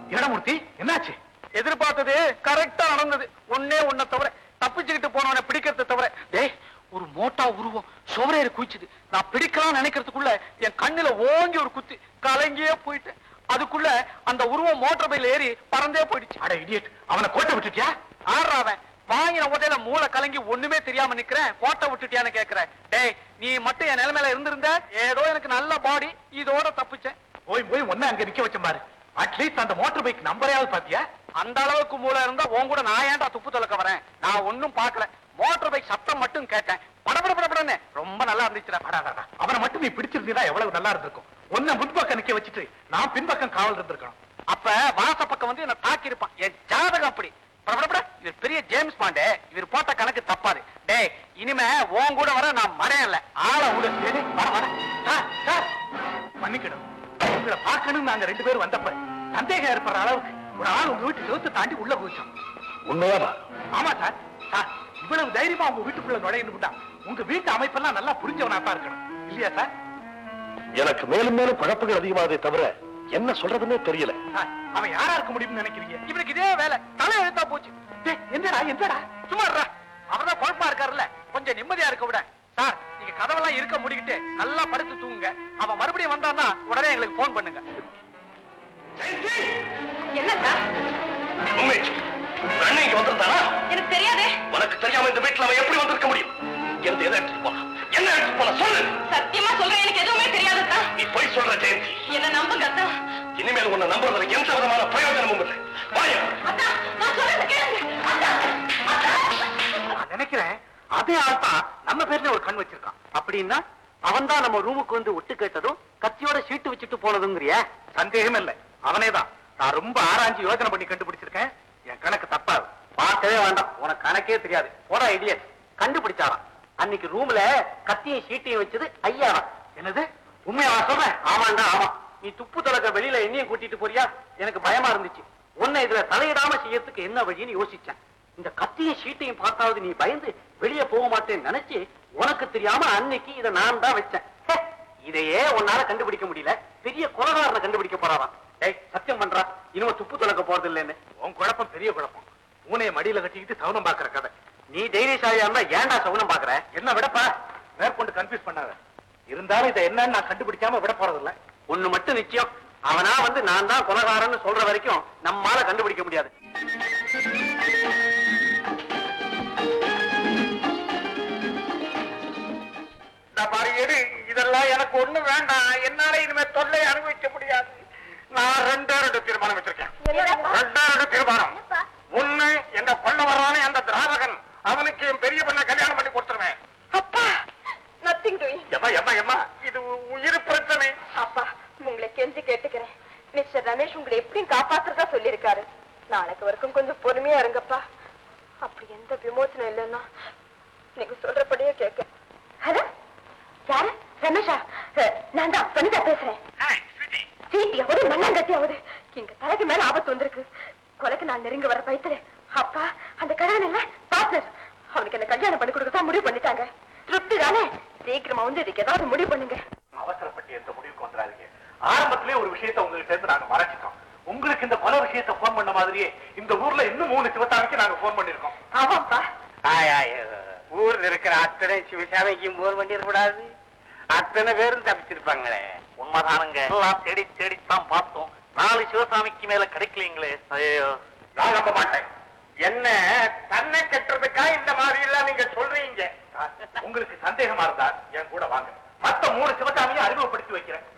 இடமூர்த்தி என்னாச்சு எதிர்பார்த்தது கரெக்டா நடந்தது ஒன்னே ஒன்ன தவிர தப்பிச்சுக்கிட்டு போனவனை பிடிக்கிறத தவிர டேய் ஒரு மோட்டா உருவம் சுவரேறி குதிச்சுது நான் பிடிக்கலாம் நினைக்கிறதுக்குள்ள என் கண்ணுல ஓங்கி ஒரு குத்து கலங்கியே போயிட்டேன் அதுக்குள்ள அந்த உருவம் மோட்டார் பையில ஏறி பறந்தே போயிடுச்சு அட இடியட் அவனை கோட்டை விட்டுட்டியா ஆடுறாவன் வாங்கின உடையில மூளை கலங்கி ஒண்ணுமே தெரியாம நிக்கிறேன் கோட்டை விட்டுட்டியான்னு கேக்குறேன் டேய் நீ மட்டும் என் நிலைமையில இருந்திருந்த ஏதோ எனக்கு நல்ல பாடி இதோட தப்பிச்சேன் போய் போய் ஒண்ணு அங்க நிக்க வச்ச பாரு அட்லீஸ்ட் அந்த மோட்டார் பைக் நம்பரையாவது பாத்தியா அந்த அளவுக்கு மூளை இருந்தா உன் கூட நான் ஏன்டா துப்பு துலக்க வரேன் நான் ஒண்ணும் பார்க்கல மோட்டார் பைக் சத்தம் மட்டும் கேட்டேன் படபட படபடன்னு ரொம்ப நல்லா இருந்துச்சுடா அடாடாடா. அவனை மட்டும் நீ பிடிச்சிருந்தீனா எவ்வளவு நல்லா இருந்திருக்கும் உன்னை முன்பக்கம் நிக்க வச்சுட்டு நான் பின்பக்கம் காவல் இருந்திருக்கணும் அப்ப வாச பக்கம் வந்து என்ன தாக்கி இருப்பான் என் ஜாதகம் அப்படி படபடபட இவர் பெரிய ஜேம்ஸ் பாண்டே இவர் போட்ட கணக்கு தப்பாது டேய் இனிமே உன் கூட வர நான் மறையல ஆளை விடு டேய், டேய், வர வர சார், சார், மன்னிக்கணும் உங்களை பார்க்கணும் நாங்க ரெண்டு பேரும் வந்தப்ப சந்தேகம் ஏற்படுற அளவுக்கு ஒரு ஆள் உங்க வீட்டு செவுத்து தாண்டி உள்ள போச்சோம் உண்மையாவா ஆமா சார் சார் இவ்வளவு தைரியமா உங்க வீட்டுக்குள்ள நுழையணும்டா உங்க வீட்டு அமைப்பெல்லாம் நல்லா புரிஞ்சவனா தான் இருக்கணும் இல்லையா சார் எனக்கு மேலும் மேலும் குழப்பங்கள் அதிகமாகவே தவிர என்ன சொல்றதுன்னே தெரியல சார், அவன் யாரா இருக்க முடியும்னு நினைக்கிறீங்க இவனுக்கு இதே வேலை தலை எழுத்தா போச்சு டேய், என்னடா என்னடா சும்மா இருடா. அவர்தான் குழப்பா இருக்காருல்ல கொஞ்சம் நிம்மதியா இருக்க விட சார் நீங்க கதவெல்லாம் இருக்க முடிக்கிட்டு நல்லா படுத்து தூங்குங்க அவன் மறுபடியும் வந்தான்னா உடனே எங்களுக்கு போன் பண்ணுங்க என்ன சார் உண்மை அண்ணன் இங்க வந்திருந்தானா எனக்கு தெரியாதே உனக்கு தெரியாம இந்த வீட்டுல அவன் எப்படி வந்திருக்க முடியும் இங்க இருந்து எதை எடுத்துட்டு போனா என்ன எடுத்துட்டு போனா சொல்லு சத்தியமா சொல்றேன் எனக்கு எதுவுமே தெரியாது அத்தா. நீ போய் சொல்ற ஜெயந்தி என்ன நம்புங்க அத்தா இனிமேல் உன்னை நம்புறதுல எந்த விதமான பிரயோஜனமும் இல்லை வாயா அத்தா நான் சொல்றத கேளுங்க அத்தா அத்தா நான் நினைக்கிறேன் அதே ஆள் தான் நம்ம பேர்ல ஒரு கண் வச்சிருக்கான் அப்படின்னா அவன் தான் நம்ம ரூமுக்கு வந்து ஒட்டு கேட்டதும் கத்தியோட சீட்டு வச்சுட்டு போனதுங்கிறிய சந்தேகம் இல்ல அவனே தான் நான் ரொம்ப ஆராய்ச்சி யோசனை பண்ணி கண்டுபிடிச்சிருக்கேன் என் கணக்கு தப்பாது பார்க்கவே வேண்டாம் உனக்கு கணக்கே தெரியாது போடா ஐடியட் கண்டுபிடிச்சாராம் அன்னைக்கு ரூம்ல கத்தியும் சீட்டையும் வச்சது ஐயாராம் என்னது உண்மையா சொல்றேன் ஆமாண்டா ஆமா நீ துப்பு தொடக்க வெளியில என்னையும் கூட்டிட்டு போறியா எனக்கு பயமா இருந்துச்சு உன்னை இதுல தலையிடாம செய்யறதுக்கு என்ன வழின்னு யோசிச்சேன் இந்த கத்தியும் சீட்டையும் பார்த்தாவது நீ பயந்து வெளியே போக மாட்டேன்னு நினைச்சு உனக்கு தெரியாம அன்னைக்கு இதை நான் தான் வச்சேன் ஹே, இதையே உன்னால கண்டுபிடிக்க முடியல பெரிய கொலகாரனை கண்டுபிடிக்க போறாராம் டேய் சத்தியம் பண்றா இனிமே துப்பு துலக்க போறது இல்லைன்னு உன் குழப்பம் பெரிய குழப்பம் பூனையை மடியில கட்டிக்கிட்டு சவுனம் பாக்குற கதை நீ தைரியசாலியா இருந்தா ஏன்டா சவுனம் பாக்குற என்ன விடப்பா மேற்கொண்டு கன்ஃபியூஸ் பண்ணாத இருந்தாலும் இதை என்னன்னு நான் கண்டுபிடிக்காம விட போறது இல்ல ஒண்ணு மட்டும் நிச்சயம் அவனா வந்து நான் தான் கொலகாரன்னு சொல்ற வரைக்கும் நம்மால கண்டுபிடிக்க முடியாது இதெல்லாம் எனக்கு ஒண்ணு வேண்டாம் என்னால இனிமே தொல்லை அனுபவிக்க முடியாது நான் ரெண்டே ரெண்டு தீர்மானம் வச்சிருக்கேன் ரெண்டே ரெண்டு தீர்மானம் ஒண்ணு எங்க கொள்ள வர்றானே அந்த திராவகன் அவனுக்கு என் பெரிய பொண்ணை கல்யாணம் பண்ணி கொடுத்துருவேன் அப்பா நத்திங் டூயிங் எம்மா எம்மா எம்மா இது உயிர் பிரச்சனை அப்பா உங்களை கெஞ்சி கேட்டுக்கிறேன் மிஸ்டர் ரமேஷ் உங்களை எப்படியும் காப்பாத்துறதா சொல்லியிருக்காரு நாளைக்கு வரைக்கும் கொஞ்சம் பொறுமையா இருங்கப்பா அப்படி எந்த விமோசனம் இல்லைன்னா நீங்க சொல்றபடியே கேட்க ஹலோ யாரு ரமேஷா அஹ், நான் தான் வனிதா பேசுறேன் சீட்டியாவது மண்ணாங்கட்டியாவது எங்க தலைக்கு மேல ஆபத்து வந்திருக்கு கொலைக்கு நான் நெருங்க வர பயத்துல அப்பா அந்த கல்யாணம் இல்ல பார்ட்னர் அவனுக்கு என்ன கல்யாணம் பண்ணி கொடுக்க தான் முடிவு பண்ணிட்டாங்க திருப்தி தானே சீக்கிரமா வந்து இதுக்கு ஏதாவது முடிவு பண்ணுங்க அவசரப்பட்டு எந்த முடிவுக்கு வந்துடாதீங்க ஆரம்பத்திலே ஒரு விஷயத்தை உங்ககிட்ட இருந்து நாங்க மறைச்சிட்டோம் உங்களுக்கு இந்த கொலை விஷயத்தை போன் பண்ண மாதிரியே இந்த ஊர்ல இன்னும் மூணு சிவத்தாமிக்கு நாங்க போன் பண்ணிருக்கோம் ஆமாப்பா ஊர்ல இருக்கிற அத்தனை சிவசாமிக்கும் போர் பண்ணிடக்கூடாது அத்தனை பேரும் தப்பிச்சிருப்பாங்களே உண்மைதானுங்க எல்லாம் தேடி தேடித்தான் பார்த்தோம் நாலு சிவசாமிக்கு மேல கிடைக்கலீங்களே ஐயோ நான் நம்ப மாட்டேன் என்ன தன்னை கட்டுறதுக்கா இந்த மாதிரி எல்லாம் நீங்க சொல்றீங்க உங்களுக்கு சந்தேகமா இருந்தா என் கூட வாங்க மத்த மூணு சிவசாமியை அறிமுகப்படுத்தி வைக்கிறேன்